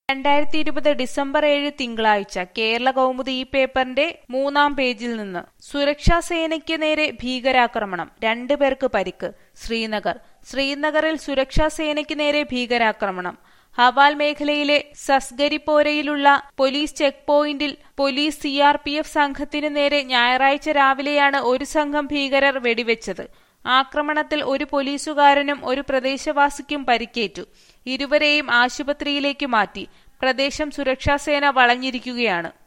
രണ്ടായിരത്തി ഇരുപത് ഡിസംബർ ഏഴ് തിങ്കളാഴ്ച കേരള കൗമുദി ഈ പേപ്പറിന്റെ മൂന്നാം പേജിൽ നിന്ന് സുരക്ഷാ സേനയ്ക്ക് നേരെ ഭീകരാക്രമണം രണ്ടു പേർക്ക് പരിക്ക് ശ്രീനഗർ ശ്രീനഗറിൽ സുരക്ഷാ സേനയ്ക്ക് നേരെ ഭീകരാക്രമണം ഹവാൽ മേഖലയിലെ സസ്ഗരിപ്പോരയിലുള്ള പോലീസ് ചെക്ക് പോയിന്റിൽ police C R P F സംഘത്തിനു നേരെ ഞായറാഴ്ച രാവിലെയാണ് ഒരു സംഘം ഭീകരർ വെടിവെച്ചത് ആക്രമണത്തിൽ ഒരു പോലീസുകാരനും ഒരു പ്രദേശവാസിക്കും പരിക്കേറ്റു ഇരുവരെയും ആശുപത്രിയിലേക്ക് മാറ്റി പ്രദേശം സുരക്ഷാസേന വളഞ്ഞിരിക്കുകയാണ്